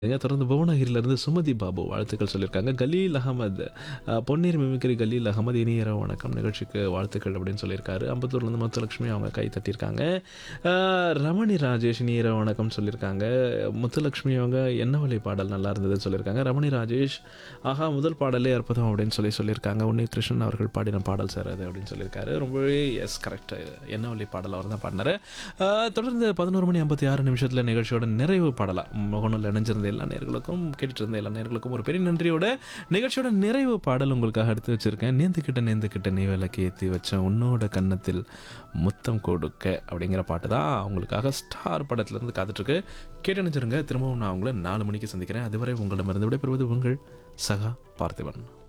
ஏங்க தொடர்ந்து புவனகிரியிலேருந்து சுமதி பாபு வாழ்த்துக்கள் சொல்லியிருக்காங்க கலீல் அகமது அஹ், பொன்னீர் மிமிக்ரி கலீல் அகமது இனிய இரவு வணக்கம் நிகழ்ச்சிக்கு வாழ்த்துக்கள் அப்படின்னு சொல்லியிருக்காரு அம்பத்தூர்லேருந்து முத்துலட்சுமி அவங்க கை தட்டியிருக்காங்க அஹ், ரமணி ராஜேஷ் இனிய இரவு வணக்கம் சொல்லியிருக்காங்க முத்துலட்சுமி அவங்க என்ன வழி பாடல் நல்லா இருந்ததுன்னு சொல்லியிருக்காங்க ரமணி ராஜேஷ் ஆஹா முதல் பாடலே அற்புதம் அப்படின்னு சொல்லி சொல்லியிருக்காங்க உன்னி கிருஷ்ணன் அவர்கள் பாடின பாடல் சார் அது அப்படின்னு சொல்லியிருக்காரு ரொம்பவே எஸ் கரெக்ட் என்ன வழி பாடல் அவர் தான் பாடினார் தொடர்ந்து பதினோரு மணி ஐம்பத்தி ஆறு நிமிஷத்தில் நிகழ்ச்சியோட நிறைவு பாடலாம் முகநூல் இணைஞ்சிருந்த எல்லா நேர்களுக்கும் கேட்டுட்டு இருந்த எல்லா நேர்களுக்கும் ஒரு பெரிய நன்றியோட நிகழ்ச்சியோட நிறைவு பாடல் உங்களுக்காக எடுத்து வச்சிருக்கேன் நேந்துக்கிட்ட நேந்துக்கிட்ட நீ விளக்கு ஏற்றி வச்ச உன்னோட கன்னத்தில் முத்தம் கொடுக்க அப்படிங்கிற பாட்டு தான் உங்களுக்காக ஸ்டார் படத்துலேருந்து காத்துட்ருக்கு கேட்டு நினைச்சிருங்க திரும்பவும் நான் உங்களை நாலு மணிக்கு சந்திக்கிறேன் அதுவரை உங்களிடமிருந்து விடைபெறுவது உங்கள் சகா பார்த்திபன்